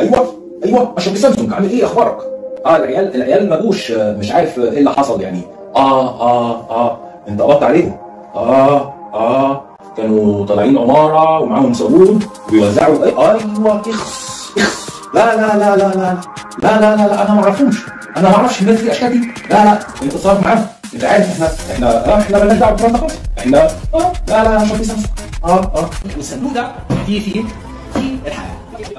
ايوه ايوه اشرف سامسونج عامل ايه اخبارك اه العيال العيال ما جوش آه، مش عارف آه، ايه اللي حصل يعني اه اه اه انت قبضت عليهم اه اه كانوا طالعين عماره ومعاهم صابون وبيوزعوا ايه ايوه اخس اخس لا لا لا لا لا لا لا لا لا انا ما اعرفهمش انا ما اعرفش الناس دي الاشكال دي لا لا انت تصرف معاهم انت عارف احنا احنا آه احنا مالناش دعوه بالكلام ده خالص احنا اه لا لا اشرف سامسونج اه اه والصندوق ده فيه فيه في الحياه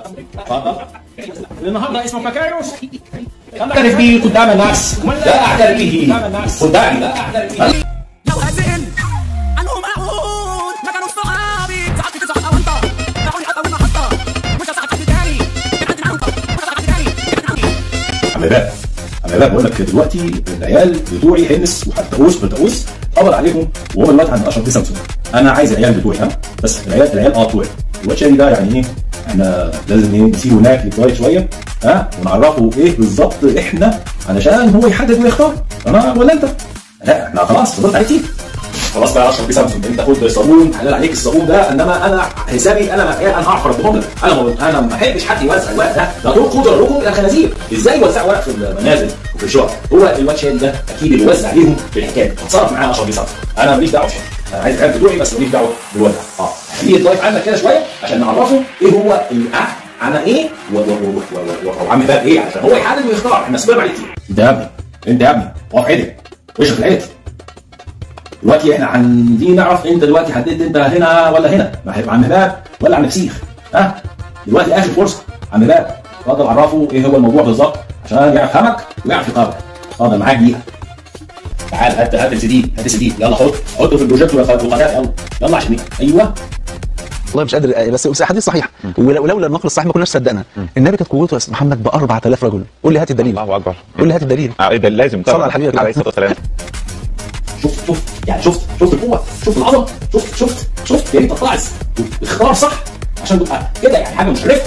النهارده اسمه مكايروس اعترف بيه قدام الناس لا اعترف به قدام الناس قدامي لا اعترف به لو هزئن عنهم اعود ما كانوا صحابي ساعات كنت صح وانت دعوني حتى وين حتى مش هصحى حد تاني كان عندي معاهم مش هصحى حد تاني كان عندي عم باب عم باب بقول لك دلوقتي العيال بتوعي هنس وحتقوس بتقوس قبض عليهم وهم دلوقتي عند اشرف دي سامسونج انا عايز العيال بتوعي ها بس العيال العيال اه بتوعي الواد شادي ده يعني ايه احنا لازم ايه نسيبه هناك لغايه شويه ها ونعرفه ايه بالظبط احنا علشان هو يحدد ويختار انا ولا انت لا احنا خلاص فضلت عليه كتير خلاص بقى يا اشرف بيه سامسونج انت خد صابون حلال عليك الصابون ده انما انا حسابي انا ما انا هعرف اربطهم لك انا ما انا ما احبش حد يوزع الورق ده ده طول خد رقم الى الخنازير ازاي يوزعوا ورق في المنازل وفي الشقق هو الواد شادي ده اكيد اللي وزع عليهم بالحكايه اتصرف معاه اشرف بيه سامسونج انا ماليش دعوه بشيء انا عايز الحاجات بتوعي بس ماليش دعوه بالوضع اه خليه يتضايف عنك كده شويه عشان نعرفه ايه هو العقد انا ايه و- و- و- و- و- وعم باب ايه عشان هو يحدد ويختار احنا صبرنا عليه كتير انت يا ابني انت يا ابني اقف عدل وشك العدل دلوقتي احنا عايزين نعرف انت دلوقتي حددت انت هنا ولا هنا ما هيبقى عم باب ولا عم فسيخ ها دلوقتي اخر فرصه عم باب اتفضل عرفه ايه هو الموضوع بالظبط عشان يفهمك ويعرف يقرر اتفضل معاك دقيقه تعال هات هات السي دي هات السي دي يلا حط حطه في البروجيكتور يا وقناه يلا يلا عشان ايوه والله مش قادر بس بس حديث صحيح ولو- ولولا النقل الصحيح ما كناش صدقنا النبي كانت قوته يا استاذ محمد ب 4000 رجل قول لي هات الدليل الله اكبر قول لي هات الدليل اه ده لازم صل على حبيبك عليه الصلاه والسلام شفت شفت يعني شفت شفت القوه شفت العظمه شفت شفت شفت يا ريت تطلع اختار صح عشان تبقى كده يعني حاجه مشرفه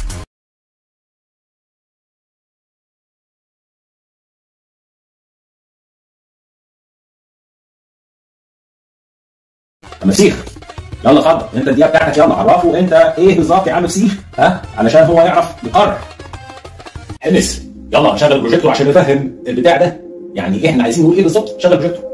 اما فسيخ يلا اتفضل انت الدقيقه بتاعتك يلا عرفه انت ايه بالظبط يا عم فسيخ ها علشان هو يعرف يقرر حنس يلا شغل البروجيكتور عشان نفهم البتاع ده يعني احنا عايزين نقول ايه بالظبط شغل البروجيكتور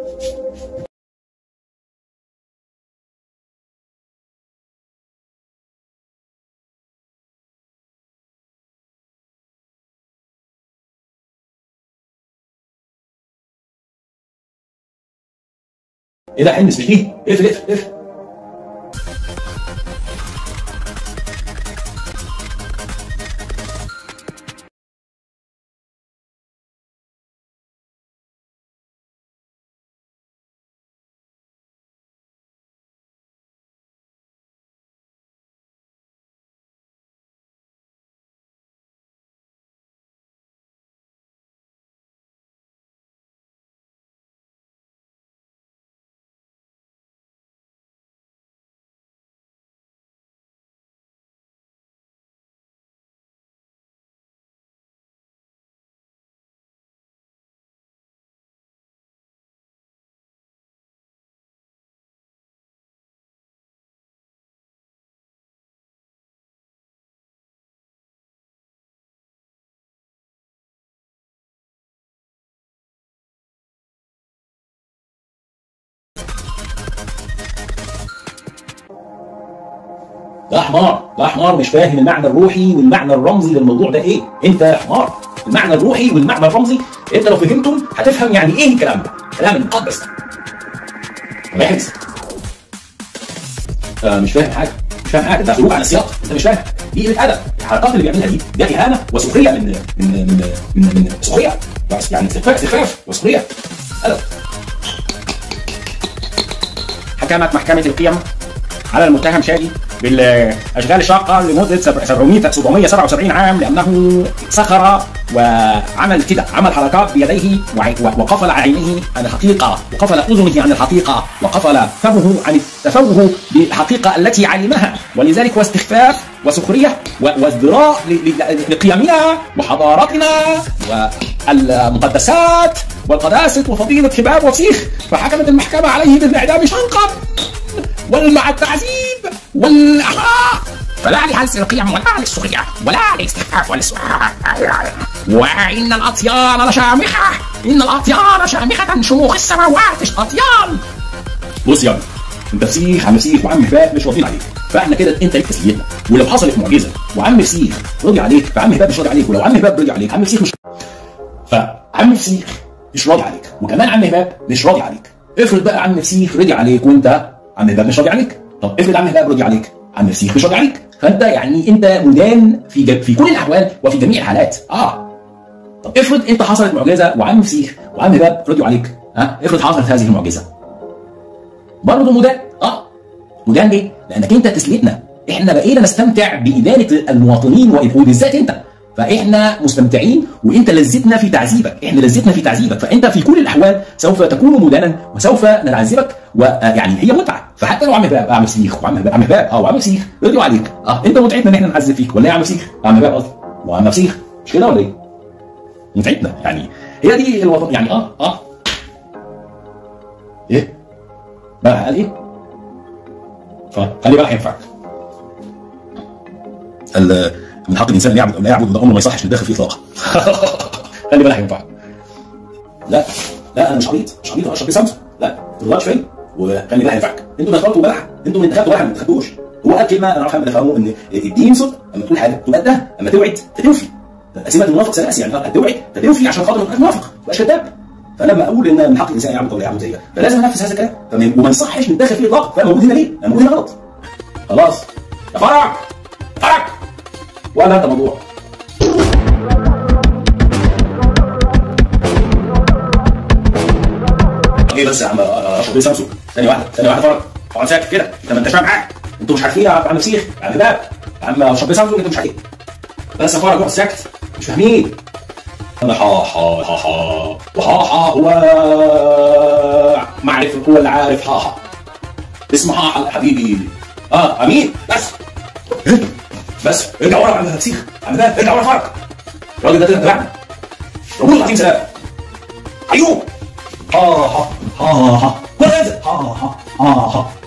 ايه ده حنس مش دي اقفل اقفل اقفل ده حمار ده حمار مش فاهم المعنى الروحي والمعنى الرمزي للموضوع ده ايه انت يا حمار المعنى الروحي والمعنى الرمزي انت لو فهمتم هتفهم يعني ايه الكلام ده الكلام المقدس ده الله يحفظ آه مش فاهم حاجه مش فاهم حاجه ده خروج عن السياق انت مش فاهم دي قله ادب الحركات اللي بيعملها دي ده اهانه وسخريه من من من من, من سخريه بس يعني استخفاف استخفاف وسخريه ادب حكمت محكمة القيم على المتهم شادي بالاشغال الشاقه لمده 700 777 عام لانه سخر وعمل كده عمل حركات بيديه وع- وقفل عينيه عن الحقيقه وقفل اذنه عن الحقيقه وقفل فمه عن التفوه بالحقيقه التي علمها ولذلك هو استخفاف وسخريه و- وازدراء ل- ل- لقيمنا وحضارتنا والمقدسات والقداسه وفضيله حباب وسيخ فحكمت المحكمه عليه بالاعدام شنقا ومع التعذيب والاحراق فلا لهز القيم ولا للسخرية ولا للاستخفاف والاستخفاف وإن الأطيان لشامخة إن الأطيان شامخة شموخ السماوات أطيان بص يا ابني انت فسيخ عم فسيخ وعم هباب مش راضيين عليك فاحنا كده انت ليك تسليتنا ولو حصلت معجزه وعم فسيخ رضي عليك فعم هباب مش راضي عليك ولو عم هباب رضي عليك عم فسيخ مش فعم فسيخ مش راضي عليك وكمان عم هباب مش راضي عليك افرض بقى عم فسيخ رضي عليك وانت عم هباب مش راضي عليك طب افرض عم هباب رضي عليك عم فسيخ مش راضي عليك فانت يعني انت مدان في ج... في كل الاحوال وفي جميع الحالات اه طب افرض انت حصلت معجزه وعم فسيخ وعم هباب رضيوا عليك ها افرض حصلت هذه المعجزه برضه مدان اه مدان ليه؟ لانك انت تسليتنا احنا بقينا نستمتع بادانه المواطنين وبالذات انت فاحنا مستمتعين وانت لذتنا في تعذيبك احنا لذتنا في تعذيبك فانت في كل الاحوال سوف تكون مدانا وسوف نعذبك ويعني هي متعه فحتى لو عم هباب عم سيخ وعم هباب عم هباب اه وعم سيخ رضيوا عليك اه انت متعتنا ان احنا نعذب فيك ولا ايه يا عم سيخ عم هباب قصدي وعم سيخ مش كده ولا ايه؟ متعتنا يعني هي دي الوطن يعني اه اه ايه؟ بقى قال ايه؟ فخلي بالك هينفعك ال- من حق الانسان ان يعبد او لا يعبد ده امر ما يصحش ندخل فيه اطلاقا خلي بالك هينفعك لا لا انا مش عبيط مش عبيط اشرب سامسونج لا ما تغلطش فيا وخلي بالك هينفعك انتوا دخلتوا بلح انتوا من دخلتوا بلح ما تخدوش هو قال كلمه انا عارف انا فاهمه ان الدين ينصت اما تقول حاجه تبقى ده اما توعد فتوفي سمه المنافق ثلاث يعني هتوعد فتوفي عشان خاطر ما منافق ما تبقاش كذاب فلما اقول ان من حق الانسان يعبد او لا يعبد زيها فلازم انفذ هذا الكلام فمن- وما يصحش نتدخل فيه اطلاقا فاهم موجود هنا ليه؟ انا موجود هنا غلط خلاص يا فرج فرج ولا هذا موضوع ايه بس يا عم اشرب ايه سامسونج ثانيه واحده ثانيه واحده فرج اقعد ساكت كده انت ما انتش فاهم حاجه انتوا مش عارفين يا عم سيخ يا عم باب يا عم اشرب ايه سامسونج انتوا مش عارفين بس يا فرج اقعد ساكت مش فاهمين انا حا حا حا حا وحا حا هو معرف هو اللي عارف حا حا اسمه حا حا حبيبي اه امين بس بس ارجع ورا يا عم سيخ عم باب ارجع ورا فرج الراجل ده طلع تبعنا ربنا العظيم سلام ايوب ها ها ها ها ولا ينزل ها ها ها ها